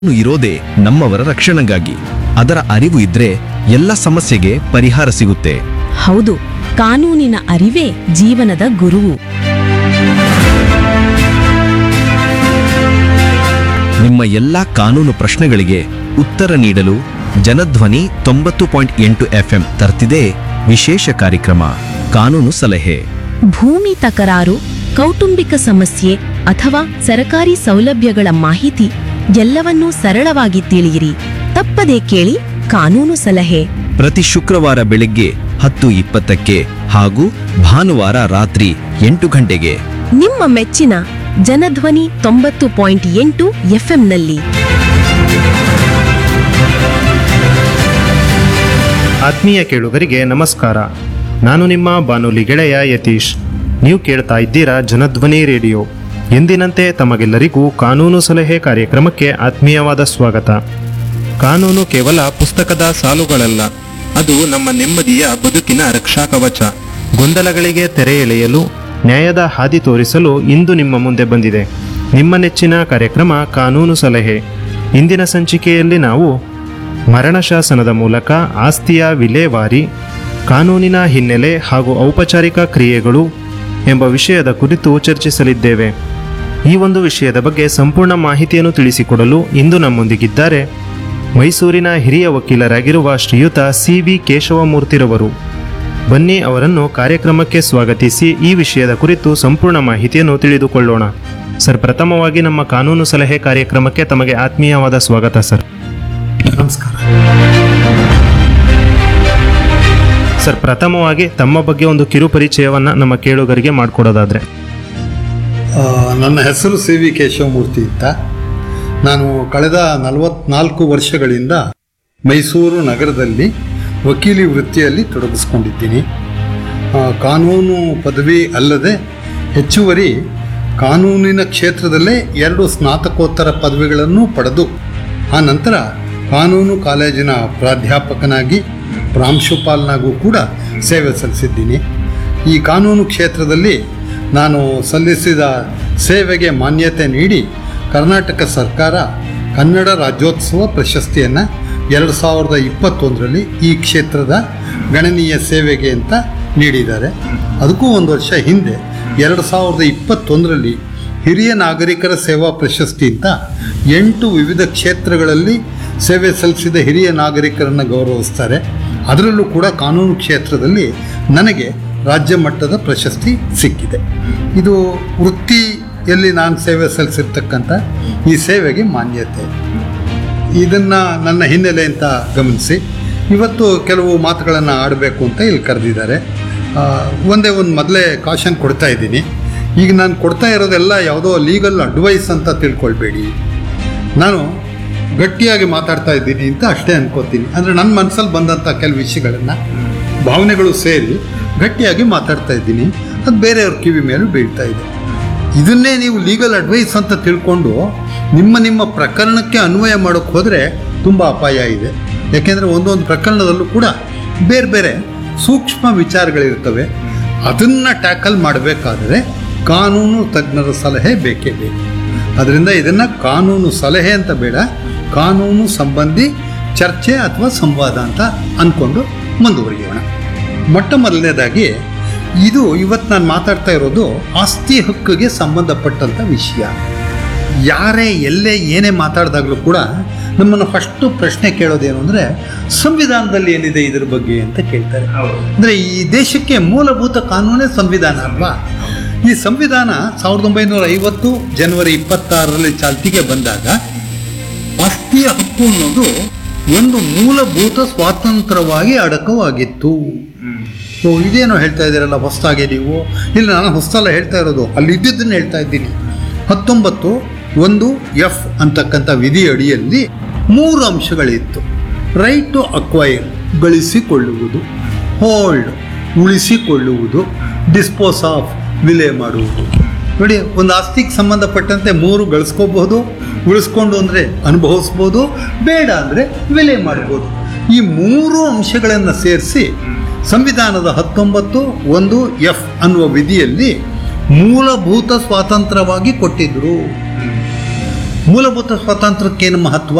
ಕಾನೂನು ಇರೋದೇ ನಮ್ಮವರ ರಕ್ಷಣೆಗಾಗಿ ಅದರ ಅರಿವು ಇದ್ರೆ ಎಲ್ಲ ಸಮಸ್ಯೆಗೆ ಪರಿಹಾರ ಸಿಗುತ್ತೆ ಹೌದು ಕಾನೂನಿನ ಅರಿವೇ ಜೀವನದ ಗುರುವು ನಿಮ್ಮ ಎಲ್ಲಾ ಕಾನೂನು ಪ್ರಶ್ನೆಗಳಿಗೆ ಉತ್ತರ ನೀಡಲು ಜನಧ್ವನಿ ತೊಂಬತ್ತು ಪಾಯಿಂಟ್ ಎಂಟು ಎಫ್ಎಂ ತರ್ತಿದೆ ವಿಶೇಷ ಕಾರ್ಯಕ್ರಮ ಕಾನೂನು ಸಲಹೆ ಭೂಮಿ ತಕರಾರು ಕೌಟುಂಬಿಕ ಸಮಸ್ಯೆ ಅಥವಾ ಸರಕಾರಿ ಸೌಲಭ್ಯಗಳ ಮಾಹಿತಿ ಎಲ್ಲವನ್ನೂ ಸರಳವಾಗಿ ತಿಳಿಯಿರಿ ತಪ್ಪದೇ ಕೇಳಿ ಕಾನೂನು ಸಲಹೆ ಪ್ರತಿ ಶುಕ್ರವಾರ ಬೆಳಗ್ಗೆ ಹತ್ತು ಇಪ್ಪತ್ತಕ್ಕೆ ಹಾಗೂ ಭಾನುವಾರ ರಾತ್ರಿ ಎಂಟು ಗಂಟೆಗೆ ನಿಮ್ಮ ಮೆಚ್ಚಿನ ಜನಧ್ವನಿ ತೊಂಬತ್ತು ಪಾಯಿಂಟ್ ಎಂಟು ಎಫ್ಎಂನಲ್ಲಿ ಆತ್ಮೀಯ ಕೇಳುಗರಿಗೆ ನಮಸ್ಕಾರ ನಾನು ನಿಮ್ಮ ಬಾನುಲಿ ಗೆಳೆಯ ಯತೀಶ್ ನೀವು ಕೇಳ್ತಾ ಇದ್ದೀರಾ ಜನಧ್ವನಿ ರೇಡಿಯೋ ಎಂದಿನಂತೆ ತಮಗೆಲ್ಲರಿಗೂ ಕಾನೂನು ಸಲಹೆ ಕಾರ್ಯಕ್ರಮಕ್ಕೆ ಆತ್ಮೀಯವಾದ ಸ್ವಾಗತ ಕಾನೂನು ಕೇವಲ ಪುಸ್ತಕದ ಸಾಲುಗಳಲ್ಲ ಅದು ನಮ್ಮ ನೆಮ್ಮದಿಯ ಬದುಕಿನ ರಕ್ಷಾ ಕವಚ ಗೊಂದಲಗಳಿಗೆ ತೆರೆ ಎಳೆಯಲು ನ್ಯಾಯದ ಹಾದಿ ತೋರಿಸಲು ಇಂದು ನಿಮ್ಮ ಮುಂದೆ ಬಂದಿದೆ ನಿಮ್ಮ ನೆಚ್ಚಿನ ಕಾರ್ಯಕ್ರಮ ಕಾನೂನು ಸಲಹೆ ಇಂದಿನ ಸಂಚಿಕೆಯಲ್ಲಿ ನಾವು ಮರಣ ಶಾಸನದ ಮೂಲಕ ಆಸ್ತಿಯ ವಿಲೇವಾರಿ ಕಾನೂನಿನ ಹಿನ್ನೆಲೆ ಹಾಗೂ ಔಪಚಾರಿಕ ಕ್ರಿಯೆಗಳು ಎಂಬ ವಿಷಯದ ಕುರಿತು ಚರ್ಚಿಸಲಿದ್ದೇವೆ ಈ ಒಂದು ವಿಷಯದ ಬಗ್ಗೆ ಸಂಪೂರ್ಣ ಮಾಹಿತಿಯನ್ನು ತಿಳಿಸಿಕೊಡಲು ಇಂದು ನಮ್ಮೊಂದಿಗಿದ್ದಾರೆ ಮೈಸೂರಿನ ಹಿರಿಯ ವಕೀಲರಾಗಿರುವ ಶ್ರೀಯುತ ಸಿ ವಿ ಕೇಶವಮೂರ್ತಿರವರು ಬನ್ನಿ ಅವರನ್ನು ಕಾರ್ಯಕ್ರಮಕ್ಕೆ ಸ್ವಾಗತಿಸಿ ಈ ವಿಷಯದ ಕುರಿತು ಸಂಪೂರ್ಣ ಮಾಹಿತಿಯನ್ನು ತಿಳಿದುಕೊಳ್ಳೋಣ ಸರ್ ಪ್ರಥಮವಾಗಿ ನಮ್ಮ ಕಾನೂನು ಸಲಹೆ ಕಾರ್ಯಕ್ರಮಕ್ಕೆ ತಮಗೆ ಆತ್ಮೀಯವಾದ ಸ್ವಾಗತ ಸರ್ ನಮಸ್ಕಾರ ಸರ್ ಪ್ರಥಮವಾಗಿ ತಮ್ಮ ಬಗ್ಗೆ ಒಂದು ಕಿರು ಪರಿಚಯವನ್ನ ನಮ್ಮ ಕೇಳುಗರಿಗೆ ಮಾಡಿಕೊಡೋದಾದ್ರೆ ಆ, ನನ್ನ ಹೆಸರು ಸಿ ವಿ ಕೇಶವಮೂರ್ತಿ ಅಂತ ನಾನು ಕಳೆದ ನಲವತ್ನಾಲ್ಕು ವರ್ಷಗಳಿಂದ ಮೈಸೂರು ನಗರದಲ್ಲಿ ವಕೀಲಿ ವೃತ್ತಿಯಲ್ಲಿ ತೊಡಗಿಸ್ಕೊಂಡಿದ್ದೀನಿ ಆ, ಕಾನೂನು ಪದವಿ ಅಲ್ಲದೆ ಹೆಚ್ಚುವರಿ ಕಾನೂನಿನ ಕ್ಷೇತ್ರದಲ್ಲೇ ಎರಡು ಸ್ನಾತಕೋತ್ತರ ಪದವಿಗಳನ್ನು ಪಡೆದು ಆ ನಂತರ ಕಾನೂನು ಕಾಲೇಜಿನ ಪ್ರಾಧ್ಯಾಪಕನಾಗಿ ಪ್ರಾಂಶುಪಾಲನಾಗೂ ಕೂಡ ಸೇವೆ ಸಲ್ಲಿಸಿದ್ದೀನಿ ಈ ಕಾನೂನು ಕ್ಷೇತ್ರದಲ್ಲಿ ನಾನು ಸಲ್ಲಿಸಿದ ಸೇವೆಗೆ ಮಾನ್ಯತೆ ನೀಡಿ ಕರ್ನಾಟಕ ಸರ್ಕಾರ ಕನ್ನಡ ರಾಜ್ಯೋತ್ಸವ ಪ್ರಶಸ್ತಿಯನ್ನು ಎರಡು ಸಾವಿರದ ಇಪ್ಪತ್ತೊಂದರಲ್ಲಿ ಈ ಕ್ಷೇತ್ರದ ಗಣನೀಯ ಸೇವೆಗೆ ಅಂತ ನೀಡಿದ್ದಾರೆ ಅದಕ್ಕೂ ಒಂದು ವರ್ಷ ಹಿಂದೆ ಎರಡು ಸಾವಿರದ ಇಪ್ಪತ್ತೊಂದರಲ್ಲಿ ಹಿರಿಯ ನಾಗರಿಕರ ಸೇವಾ ಪ್ರಶಸ್ತಿ ಅಂತ ಎಂಟು ವಿವಿಧ ಕ್ಷೇತ್ರಗಳಲ್ಲಿ ಸೇವೆ ಸಲ್ಲಿಸಿದ ಹಿರಿಯ ನಾಗರಿಕರನ್ನು ಗೌರವಿಸ್ತಾರೆ ಅದರಲ್ಲೂ ಕೂಡ ಕಾನೂನು ಕ್ಷೇತ್ರದಲ್ಲಿ ನನಗೆ ರಾಜ್ಯ ಮಟ್ಟದ ಪ್ರಶಸ್ತಿ ಸಿಕ್ಕಿದೆ ಇದು ವೃತ್ತಿಯಲ್ಲಿ ನಾನು ಸೇವೆ ಸಲ್ಲಿಸಿರ್ತಕ್ಕಂಥ ಈ ಸೇವೆಗೆ ಮಾನ್ಯತೆ ಇದನ್ನು ನನ್ನ ಹಿನ್ನೆಲೆ ಅಂತ ಗಮನಿಸಿ ಇವತ್ತು ಕೆಲವು ಮಾತುಗಳನ್ನು ಆಡಬೇಕು ಅಂತ ಇಲ್ಲಿ ಕರೆದಿದ್ದಾರೆ ಆ, ಒಂದೇ ಒಂದು ಮೊದಲೇ ಕಾಷನ್ ಕೊಡ್ತಾ ಇದ್ದೀನಿ ಈಗ ನಾನು ಕೊಡ್ತಾ ಇರೋದೆಲ್ಲ ಯಾವುದೋ ಲೀಗಲ್ ಅಡ್ವೈಸ್ ಅಂತ ತಿಳ್ಕೊಳ್ಬೇಡಿ ನಾನು ಗಟ್ಟಿಯಾಗಿ ಮಾತಾಡ್ತಾ ಇದ್ದೀನಿ ಅಂತ ಅಷ್ಟೇ ಅನ್ಕೋತೀನಿ ಅಂದರೆ ನನ್ನ ಮನಸ್ಸಲ್ಲಿ ಬಂದಂಥ ಕೆಲವು ವಿಷಯಗಳನ್ನು ಭಾವನೆಗಳು ಸೇರಿ ಗಟ್ಟಿಯಾಗಿ ಮಾತಾಡ್ತಾ ಇದ್ದೀನಿ ಅದು ಬೇರೆಯವ್ರ ಕಿವಿ ಮೇಲೂ ಬೀಳ್ತಾ ಇದೆ ಇದನ್ನೇ ನೀವು ಲೀಗಲ್ ಅಡ್ವೈಸ್ ಅಂತ ತಿಳ್ಕೊಂಡು ನಿಮ್ಮ ನಿಮ್ಮ ಪ್ರಕರಣಕ್ಕೆ ಅನ್ವಯ ಮಾಡೋಕ್ಕೆ ಹೋದರೆ ತುಂಬ ಅಪಾಯ ಇದೆ ಯಾಕೆಂದರೆ ಒಂದೊಂದು ಪ್ರಕರಣದಲ್ಲೂ ಕೂಡ ಬೇರೆ ಬೇರೆ ಸೂಕ್ಷ್ಮ ವಿಚಾರಗಳಿರ್ತವೆ ಅದನ್ನು ಟ್ಯಾಕಲ್ ಮಾಡಬೇಕಾದ್ರೆ ಕಾನೂನು ತಜ್ಞರ ಸಲಹೆ ಬೇಕೇ ಬೇಕು ಅದರಿಂದ ಇದನ್ನು ಕಾನೂನು ಸಲಹೆ ಅಂತ ಬೇಡ ಕಾನೂನು ಸಂಬಂಧಿ ಚರ್ಚೆ ಅಥವಾ ಸಂವಾದ ಅಂತ ಅಂದ್ಕೊಂಡು ಮುಂದುವರಿಯೋಣ ಮೊಟ್ಟ ಮೊದಲನೇದಾಗಿ ಇದು ಇವತ್ತು ನಾನು ಮಾತಾಡ್ತಾ ಇರೋದು ಆಸ್ತಿ ಹಕ್ಕಿಗೆ ಸಂಬಂಧಪಟ್ಟಂಥ ವಿಷಯ ಯಾರೇ ಎಲ್ಲೇ ಏನೇ ಮಾತಾಡಿದಾಗಲೂ ಕೂಡ ನಮ್ಮನ್ನು ಫಸ್ಟು ಪ್ರಶ್ನೆ ಕೇಳೋದೇನು ಅಂದರೆ ಸಂವಿಧಾನದಲ್ಲಿ ಏನಿದೆ ಇದ್ರ ಬಗ್ಗೆ ಅಂತ ಕೇಳ್ತಾರೆ ಅಂದರೆ ಈ ದೇಶಕ್ಕೆ ಮೂಲಭೂತ ಕಾನೂನೇ ಸಂವಿಧಾನ ಅಲ್ವಾ ಈ ಸಂವಿಧಾನ ಸಾವಿರದ ಒಂಬೈನೂರ ಐವತ್ತು ಜನವರಿ ಇಪ್ಪತ್ತಾರರಲ್ಲಿ ಚಾಲ್ತಿಗೆ ಬಂದಾಗ ಆಸ್ತಿಯ ಹಕ್ಕು ಅನ್ನೋದು ಒಂದು ಮೂಲಭೂತ ಸ್ವಾತಂತ್ರ್ಯವಾಗಿ ಅಡಕವಾಗಿತ್ತು ಓ ಇದೇನೋ ಹೇಳ್ತಾ ಇದ್ದೀರಲ್ಲ ಹೊಸದಾಗಿ ನೀವು ಇಲ್ಲ ನಾನು ಹೊಸದಲ್ಲ ಹೇಳ್ತಾ ಇರೋದು ಅಲ್ಲಿ ಇದ್ದಿದ್ದನ್ನು ಹೇಳ್ತಾ ಇದ್ದೀನಿ ಹತ್ತೊಂಬತ್ತು ಒಂದು ಎಫ್ ಅಂತಕ್ಕಂಥ ವಿಧಿ ಅಡಿಯಲ್ಲಿ ಮೂರು ಅಂಶಗಳಿತ್ತು ರೈಟ್ ಟು ಅಕ್ವೈರ್ ಗಳಿಸಿಕೊಳ್ಳುವುದು ಹೋಲ್ಡ್ ಉಳಿಸಿಕೊಳ್ಳುವುದು ಡಿಸ್ಪೋಸ್ ಆಫ್ ವಿಲೆ ಮಾಡುವುದು ನೋಡಿ ಒಂದು ಆಸ್ತಿಗೆ ಸಂಬಂಧಪಟ್ಟಂತೆ ಮೂರು ಗಳಿಸ್ಕೋಬಹುದು ಉಳಿಸ್ಕೊಂಡು ಅಂದರೆ ಅನುಭವಿಸ್ಬೋದು ಬೇಡ ಅಂದರೆ ವಿಲೆ ಮಾಡ್ಬೋದು ಈ ಮೂರು ಅಂಶಗಳನ್ನು ಸೇರಿಸಿ ಸಂವಿಧಾನದ ಹತ್ತೊಂಬತ್ತು ಒಂದು ಎಫ್ ಅನ್ನುವ ವಿಧಿಯಲ್ಲಿ ಮೂಲಭೂತ ಸ್ವಾತಂತ್ರ್ಯವಾಗಿ ಕೊಟ್ಟಿದ್ರು ಮೂಲಭೂತ ಸ್ವಾತಂತ್ರ್ಯಕ್ಕೇನು ಮಹತ್ವ